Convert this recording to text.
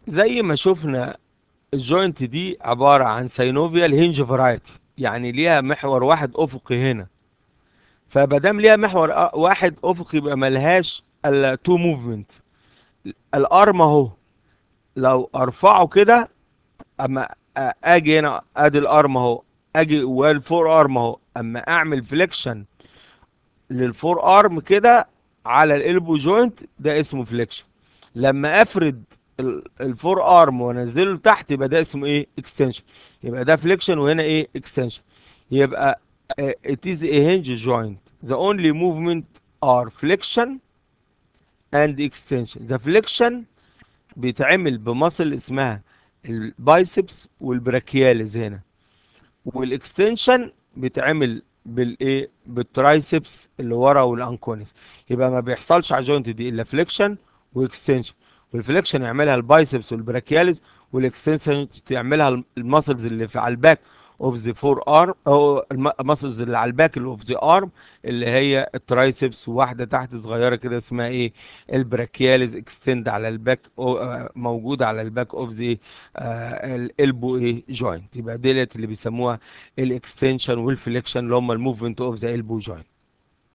زي ما شفنا الجوينت دي عبارة عن سينوفيال هينج فرايتي يعني ليها محور واحد افقي هنا فمادام ليها محور أ- واحد افقي يبقى ملهاش الا تو موفمنت الارم اهو لو ارفعه كده اما أ- اجي هنا ادي الارم اهو اجي والفور ارم اهو اما اعمل فليكشن للفور ارم كده على الالبو جوينت ده اسمه فليكشن لما افرد ال- الفور ارم وانزله لتحت يبقى ده اسمه ايه اكستنشن يبقى ده فليكشن وهنا ايه اكستنشن يبقى uh, it is a hinge joint the only movement are flexion and extension the flexion بيتعمل بمصل اسمها البايسبس والبراكياليز هنا والاكستنشن بيتعمل بالايه بالترايسبس اللي ورا والانكونس يبقى ما بيحصلش على الجوينت دي الا فليكشن واكستنشن والفليكشن يعملها البايسبس والبراكياليز والاكستنشن تعملها المسلز اللي في على الباك اوف ذا فور ارم او المسلز اللي على الباك اللي اوف ذا ارم اللي هي الترايسبس وواحده تحت صغيره كده اسمها ايه البراكياليز اكستند على الباك أو آه، موجوده على الباك اوف ذا الالبو ايه جوينت يبقى ديت اللي بيسموها الاكستنشن والفليكشن اللي هم الموفمنت اوف ذا البو جوينت